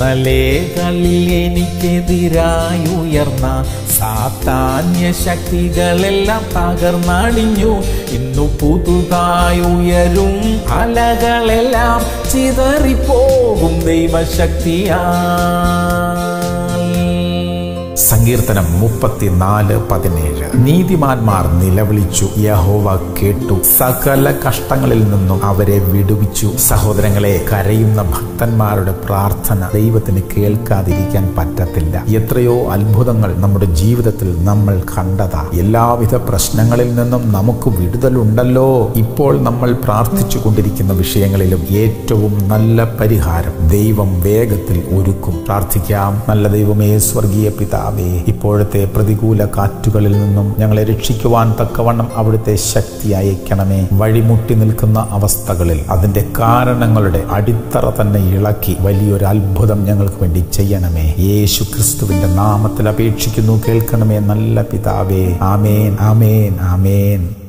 ഇന്നലെകളിൽ എനിക്കെതിരായി ഉയർന്ന സാത്താന്യ ശക്തികളെല്ലാം തകർന്നടിഞ്ഞു ഇന്നു പുതുതായി ഉയരും അലകളെല്ലാം ചിതറിപ്പോകും ദൈവശക്തിയാ സങ്കീർത്തനം മുപ്പത്തിനാല് പതിനേഴ് നീതിമാന്മാർ നിലവിളിച്ചു യഹോവ കേട്ടു സകല കഷ്ടങ്ങളിൽ നിന്നും അവരെ വിടുവിച്ചു സഹോദരങ്ങളെ കരയുന്ന ഭക്തന്മാരുടെ പ്രാർത്ഥന ദൈവത്തിന് കേൾക്കാതിരിക്കാൻ പറ്റത്തില്ല എത്രയോ അത്ഭുതങ്ങൾ നമ്മുടെ ജീവിതത്തിൽ നമ്മൾ കണ്ടതാ എല്ലാവിധ പ്രശ്നങ്ങളിൽ നിന്നും നമുക്ക് വിടുതലുണ്ടല്ലോ ഇപ്പോൾ നമ്മൾ പ്രാർത്ഥിച്ചു കൊണ്ടിരിക്കുന്ന വിഷയങ്ങളിലും ഏറ്റവും നല്ല പരിഹാരം ദൈവം വേഗത്തിൽ ഒരുക്കും പ്രാർത്ഥിക്കാം നല്ല ദൈവമേ സ്വർഗീയ പിതാവേ ഇപ്പോഴത്തെ പ്രതികൂല കാറ്റുകളിൽ നിന്നും ഞങ്ങളെ രക്ഷിക്കുവാൻ തക്കവണ്ണം അവിടുത്തെ ശക്തി അയക്കണമേ വഴിമുട്ടി നിൽക്കുന്ന അവസ്ഥകളിൽ അതിന്റെ കാരണങ്ങളുടെ അടിത്തറ തന്നെ ഇളക്കി വലിയൊരു അത്ഭുതം ഞങ്ങൾക്ക് വേണ്ടി ചെയ്യണമേ യേശു ക്രിസ്തുവിന്റെ നാമത്തിൽ അപേക്ഷിക്കുന്നു കേൾക്കണമേ നല്ല പിതാവേ ആമേൻ ആമേൻ ആമേൻ